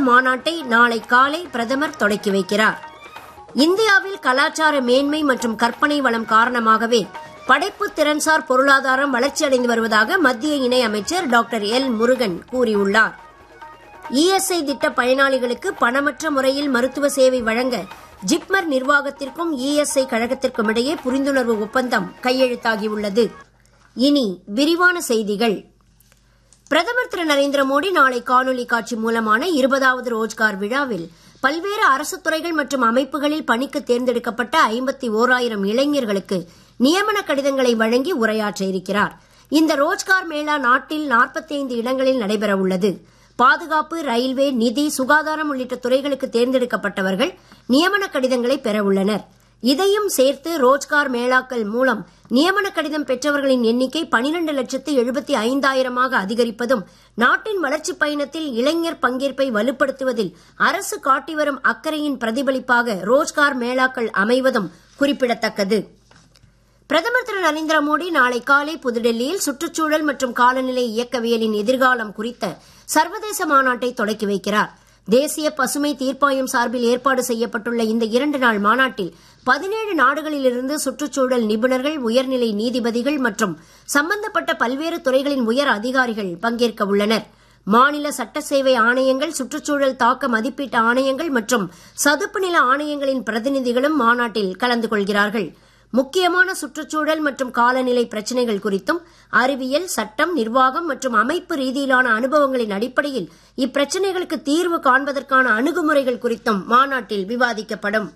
மாநாட்டை நாளை காலை பிரதமர் தொடக்கி வைக்கிறார் இந்தியாவில் கலாச்சார மேன்மை மற்றும் கற்பனை வளம் காரணமாகவே படைப்பு திறன்சார் பொருளாதாரம் வளர்ச்சியடைந்து வருவதாக மத்திய இணை அமைச்சர் டாக்டர் எல் முருகன் கூறியுள்ளார் இஎஸ்ஐ திட்ட பயனாளிகளுக்கு பணமற்ற முறையில் மருத்துவ சேவை வழங்க ஜிப்மர் நிர்வாகத்திற்கும் இஎஸ்ஐ கழகத்திற்கும் இடையே புரிந்துணர்வு ஒப்பந்தம் கையெழுத்தாகியுள்ளது இனி விரிவான செய்திகள் பிரதமர் திரு நரேந்திர மோடி நாளை காணொலி காட்சி மூலமான இருபதாவது ரோஜ்கார் விழாவில் பல்வேறு அரசு துறைகள் மற்றும் அமைப்புகளில் பணிக்கு தேர்ந்தெடுக்கப்பட்ட ஐம்பத்தி ஓராயிரம் இளைஞர்களுக்கு நியமன கடிதங்களை வழங்கி உரையாற்ற இருக்கிறார் இந்த ரோஜ்கார் மேளா நாட்டில் நாற்பத்தி ஐந்து இடங்களில் நடைபெற உள்ளது பாதுகாப்பு ரயில்வே நிதி சுகாதாரம் உள்ளிட்ட துறைகளுக்கு தேர்ந்தெடுக்கப்பட்டவர்கள் நியமன கடிதங்களை பெற உள்ளனர் இதையும் சேர்த்து ரோஜ்கார் மேளாக்கள் மூலம் நியமன கடிதம் பெற்றவர்களின் எண்ணிக்கை பனிரண்டு லட்சத்து எழுபத்தி ஐந்தாயிரமாக அதிகரிப்பதும் நாட்டின் வளர்ச்சிப் பயணத்தில் இளைஞர் பங்கேற்பை வலுப்படுத்துவதில் அரசு காட்டி வரும் அக்கறையின் பிரதிபலிப்பாக ரோஜ்கார் மேளாக்கள் அமைவதும் குறிப்பிடத்தக்கது பிரதமர் திரு நரேந்திர மோடி நாளை காலை புதுடெல்லியில் சுற்றுச்சூழல் மற்றும் காலநிலை இயக்கவியலின் எதிர்காலம் குறித்த சர்வதேச மாநாட்டை தொடக்கி வைக்கிறார் தேசிய பசுமை தீர்ப்பாயம் சார்பில் ஏற்பாடு செய்யப்பட்டுள்ள இந்த இரண்டு நாள் மாநாட்டில் பதினேழு நாடுகளிலிருந்து சுற்றுச்சூழல் நிபுணர்கள் உயர்நிலை நீதிபதிகள் மற்றும் சம்பந்தப்பட்ட பல்வேறு துறைகளின் உயர் அதிகாரிகள் பங்கேற்க உள்ளனர் மாநில சட்ட சேவை ஆணையங்கள் சுற்றுச்சூழல் தாக்க மதிப்பீட்டு ஆணையங்கள் மற்றும் சதுப்பு நில ஆணையங்களின் பிரதிநிதிகளும் மாநாட்டில் கலந்து கொள்கிறார்கள் முக்கியமான சுற்றுச்சூழல் மற்றும் காலநிலை பிரச்சினைகள் குறித்தும் அறிவியல் சட்டம் நிர்வாகம் மற்றும் அமைப்பு ரீதியிலான அனுபவங்களின் அடிப்படையில் இப்பிரச்சினைகளுக்கு தீர்வு காண்பதற்கான அணுகுமுறைகள் குறித்தும் மாநாட்டில் விவாதிக்கப்படும்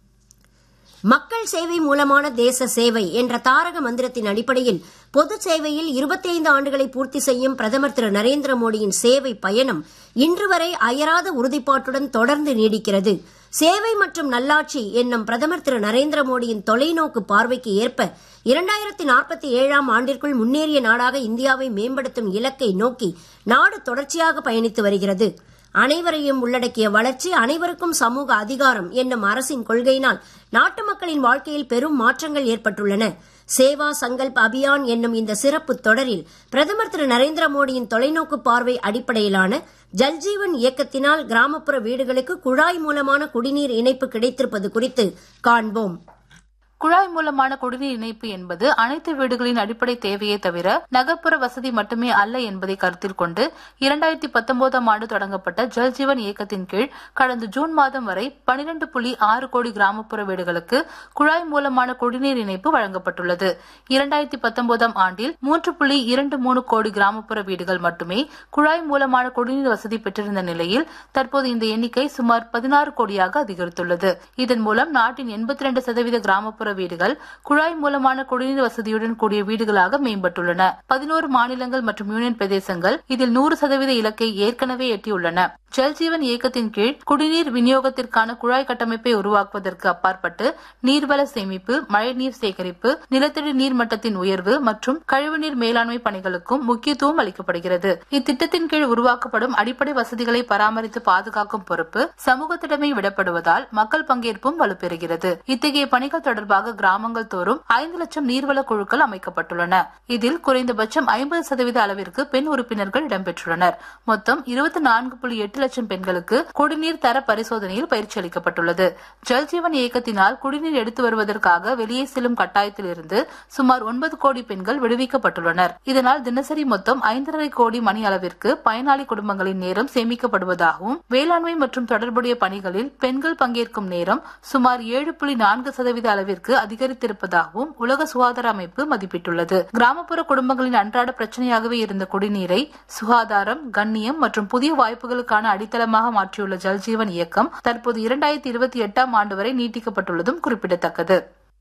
மக்கள் சேவை மூலமான தேச சேவை என்ற தாரக மந்திரத்தின் அடிப்படையில் பொது சேவையில் இருபத்தைந்து ஆண்டுகளை பூர்த்தி செய்யும் பிரதமர் திரு நரேந்திர மோடியின் சேவை பயணம் இன்று வரை அயராத உறுதிப்பாட்டுடன் தொடர்ந்து நீடிக்கிறது சேவை மற்றும் நல்லாட்சி என்னும் பிரதமர் திரு நரேந்திர மோடியின் தொலைநோக்கு பார்வைக்கு ஏற்ப இரண்டாயிரத்தி நாற்பத்தி ஏழாம் ஆண்டிற்குள் முன்னேறிய நாடாக இந்தியாவை மேம்படுத்தும் இலக்கை நோக்கி நாடு தொடர்ச்சியாக பயணித்து வருகிறது அனைவரையும் உள்ளடக்கிய வளர்ச்சி அனைவருக்கும் சமூக அதிகாரம் என்னும் அரசின் கொள்கையினால் நாட்டு மக்களின் வாழ்க்கையில் பெரும் மாற்றங்கள் ஏற்பட்டுள்ளன சேவா சங்கல்ப் அபியான் என்னும் இந்த சிறப்பு தொடரில் பிரதமர் திரு நரேந்திர மோடியின் தொலைநோக்கு பார்வை அடிப்படையிலான ஜல்ஜீவன் இயக்கத்தினால் கிராமப்புற வீடுகளுக்கு குழாய் மூலமான குடிநீர் இணைப்பு கிடைத்திருப்பது குறித்து காண்போம் குழாய் மூலமான குடிநீர் இணைப்பு என்பது அனைத்து வீடுகளின் அடிப்படை தேவையே தவிர நகர்ப்புற வசதி மட்டுமே அல்ல என்பதை கருத்தில் கொண்டு இரண்டாயிரத்தி பத்தொன்பதாம் ஆண்டு தொடங்கப்பட்ட ஜல்ஜீவன் இயக்கத்தின் கீழ் கடந்த ஜூன் மாதம் வரை பனிரெண்டு புள்ளி ஆறு கோடி கிராமப்புற வீடுகளுக்கு குழாய் மூலமான குடிநீர் இணைப்பு வழங்கப்பட்டுள்ளது இரண்டாயிரத்தி பத்தொன்பதாம் ஆண்டில் மூன்று புள்ளி இரண்டு மூணு கோடி கிராமப்புற வீடுகள் மட்டுமே குழாய் மூலமான குடிநீர் வசதி பெற்றிருந்த நிலையில் தற்போது இந்த எண்ணிக்கை சுமார் பதினாறு கோடியாக அதிகரித்துள்ளது இதன் மூலம் நாட்டின் எண்பத்தி ரெண்டு சதவீத கிராமப்புற வீடுகள் குழாய் மூலமான குடிநீர் வசதியுடன் கூடிய வீடுகளாக மேம்பட்டுள்ளன பதினோரு மாநிலங்கள் மற்றும் யூனியன் பிரதேசங்கள் இதில் நூறு சதவீத இலக்கை ஏற்கனவே எட்டியுள்ளன ஜல்ஜீவன் இயக்கத்தின் கீழ் குடிநீர் விநியோகத்திற்கான குழாய் கட்டமைப்பை உருவாக்குவதற்கு அப்பாற்பட்டு நீர்வள சேமிப்பு மழைநீர் சேகரிப்பு நிலத்தடி நீர் மட்டத்தின் உயர்வு மற்றும் கழிவுநீர் மேலாண்மை பணிகளுக்கும் முக்கியத்துவம் அளிக்கப்படுகிறது இத்திட்டத்தின் கீழ் உருவாக்கப்படும் அடிப்படை வசதிகளை பராமரித்து பாதுகாக்கும் பொறுப்பு சமூகத்திடமே விடப்படுவதால் மக்கள் பங்கேற்பும் வலுப்பெறுகிறது இத்தகைய பணிகள் தொடர்பாக கிராமங்கள் தோறும் ஐந்து லட்சம் நீர்வள குழுக்கள் அமைக்கப்பட்டுள்ளன இதில் குறைந்தபட்சம் ஐம்பது சதவீத அளவிற்கு பெண் உறுப்பினர்கள் இடம்பெற்றுள்ளனர் மொத்தம் இருபத்தி நான்கு புள்ளி எட்டு லட்சம் பெண்களுக்கு குடிநீர் தர பரிசோதனையில் பயிற்சி அளிக்கப்பட்டுள்ளது ஜல்ஜீவன் இயக்கத்தினால் குடிநீர் எடுத்து வருவதற்காக வெளியே செல்லும் கட்டாயத்தில் இருந்து சுமார் ஒன்பது கோடி பெண்கள் விடுவிக்கப்பட்டுள்ளனர் இதனால் தினசரி மொத்தம் ஐந்தரை கோடி மணி அளவிற்கு பயனாளி குடும்பங்களின் நேரம் சேமிக்கப்படுவதாகவும் வேளாண்மை மற்றும் தொடர்புடைய பணிகளில் பெண்கள் பங்கேற்கும் நேரம் சுமார் ஏழு புள்ளி நான்கு சதவீத அளவிற்கு அதிகரித்திருப்பதாகவும் உலக சுகாதார அமைப்பு மதிப்பிட்டுள்ளது கிராமப்புற குடும்பங்களின் அன்றாட பிரச்சனையாகவே இருந்த குடிநீரை சுகாதாரம் கண்ணியம் மற்றும் புதிய வாய்ப்புகளுக்கான அடித்தளமாக மாற்றியுள்ள ஜல்ஜீவன் இயக்கம் தற்போது இரண்டாயிரத்தி இருபத்தி எட்டாம் ஆண்டு வரை நீட்டிக்கப்பட்டுள்ளதும் குறிப்பிடத்தக்கது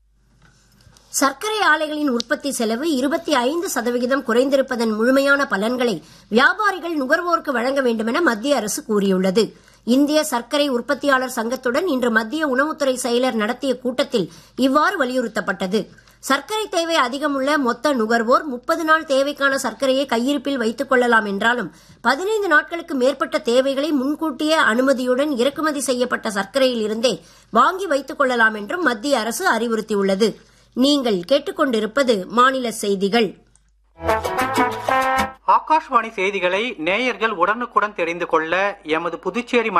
சர்க்கரை ஆலைகளின் உற்பத்தி செலவு இருபத்தி ஐந்து சதவிகிதம் குறைந்திருப்பதன் முழுமையான பலன்களை வியாபாரிகள் நுகர்வோருக்கு வழங்க வேண்டுமென மத்திய அரசு கூறியுள்ளது இந்திய சர்க்கரை உற்பத்தியாளர் சங்கத்துடன் இன்று மத்திய உணவுத்துறை செயலர் நடத்திய கூட்டத்தில் இவ்வாறு வலியுறுத்தப்பட்டது சர்க்கரை தேவை அதிகமுள்ள மொத்த நுகர்வோர் முப்பது நாள் தேவைக்கான சர்க்கரையை கையிருப்பில் வைத்துக் கொள்ளலாம் என்றாலும் பதினைந்து நாட்களுக்கு மேற்பட்ட தேவைகளை முன்கூட்டிய அனுமதியுடன் இறக்குமதி செய்யப்பட்ட சர்க்கரையில் இருந்தே வாங்கி வைத்துக் கொள்ளலாம் என்றும் மத்திய அரசு அறிவுறுத்தியுள்ளது நீங்கள் கேட்டுக்கொண்டிருப்பது மாநில செய்திகள் ஆகாஷ்வாணி செய்திகளை நேயர்கள் உடனுக்குடன் தெரிந்து கொள்ள எமது புதுச்சேரி